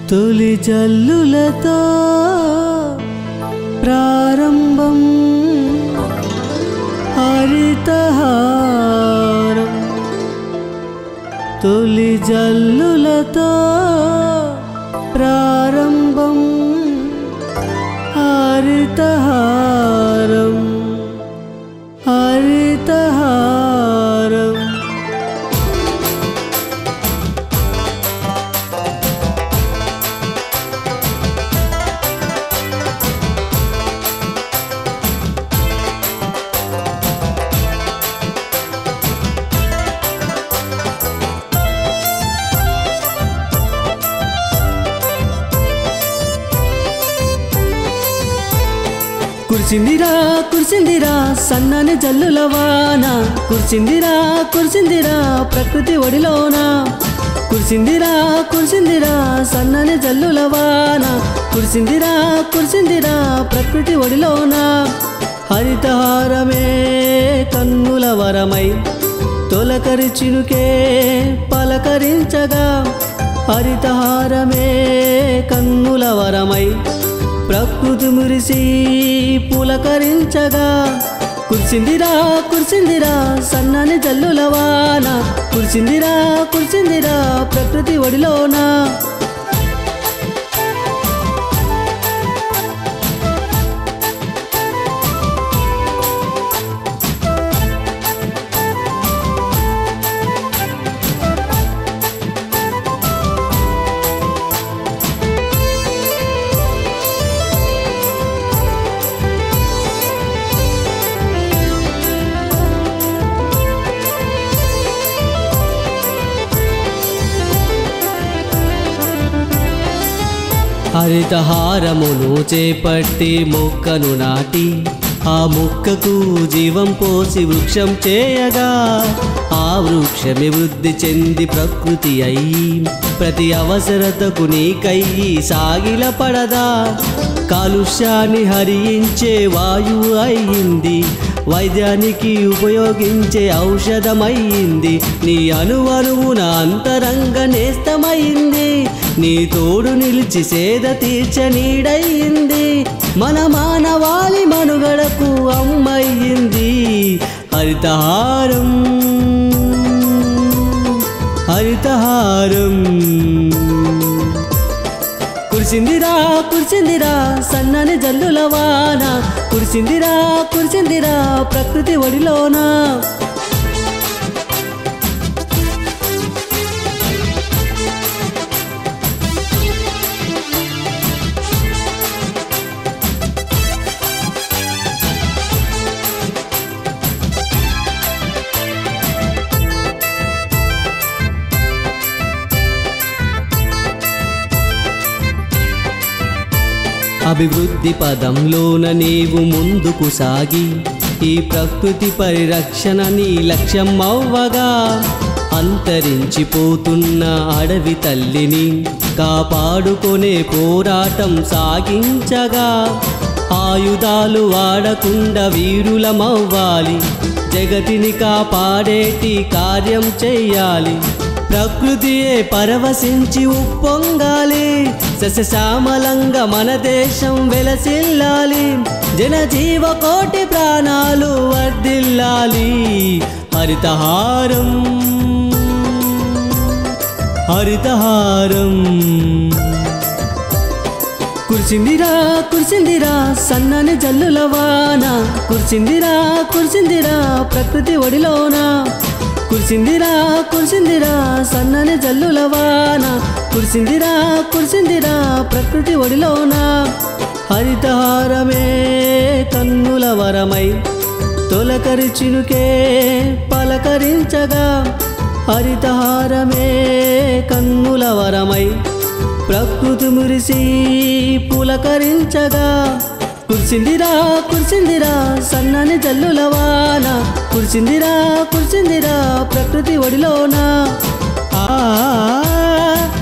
తొలి జల్లులతో ప్రారంభం హరితహారం తొలి జల్లులతో ప్రారంభం హరితహారం హరితహారం కురిసిందిరా కురిసిందిరా సన్నని జల్లుల వాన కురిసిందిరా కురిసిందిరా ప్రకృతి ఒడిలోన కురిసిందిరా కురిసిందిరా సన్నని జల్లుల వాన కురిసిందిరా కురిసిందిరా ప్రకృతి ఒడిలోన హరితహారమే కన్నుల వరమై తొలకరి చినుకే పలకరించగా హరితహారమే కన్నుల వరమై ప్రకృతి మురిసి పులకరించగా కురిసిందిరా కురిసిందిరా సన్నని జల్లుల వాన కురిసిందిరా కురిసిందిరా ప్రకృతి ఒడిలోన హరితహారమును చేపట్టి మొక్కను నాటి ఆ మొక్కకు జీవం పోసి వృక్షం చేయగా ఆ వృక్షమే వృద్ధి చెంది ప్రకృతి అయి ప్రతి అవసరతకు నీకయ్యి సాగిల పడదా కాలుష్యాన్ని హరించే వాయువు అయింది వైద్యానికి ఉపయోగించే ఔషధమయ్యింది నీ అణువణువున అంతరంగ నేస్తమైంది నీ తోడు నిలిచి సేద తీర్చ నీడయింది మన మానవాళి మనుగడకు అమ్మయ్యింది హరితహారం హరితహారం కురిసిందిరా కురిసిందిరా సన్నని జల్లుల వాన కురిసిందిరా కురిసిందిరా ప్రకృతి ఒడిలోనా అభివృద్ధి పదంలోన నీవు ముందుకు సాగి ఈ ప్రకృతి పరిరక్షణ నీ లక్ష్యం అవ్వగా అంతరించిపోతున్న అడవి తల్లిని కాపాడుకొనే పోరాటం సాగించగా ఆయుధాలు వాడకుండా వీరులమవ్వాలి జగతిని కాపాడేటి కార్యం చెయ్యాలి ప్రకృతియే పరవశించి ఉప్పొంగాలి సస్యశ్యామలంగా మన దేశం వెలసిల్లాలి జనజీవ కోటి ప్రాణాలు వర్ధిల్లాలి హరితహారం హరితహారం కురిసిందిరా కురిసిందిరా సన్నని జల్లుల వాన కురిసిందిరా కురిసిందిరా ప్రకృతి ఒడిలోన కురిసిందిరా కురిసిందిరా సన్నని జల్లుల వాన కురిసిందిరా కురిసిందిరా ప్రకృతి ఒడిలోన హరితహారమే కన్నుల వరమై తొలకరి చినుకే పలకరించగా హరితహారమే కన్నుల వరమై ప్రకృతి మురిసి పులకరించగా కురిసిందిరా కురిసిందిరా సన్నని జల్లుల వాన కురిసిందిరా కురిసిందిరా ప్రకృతి ఒడిలోన ఆ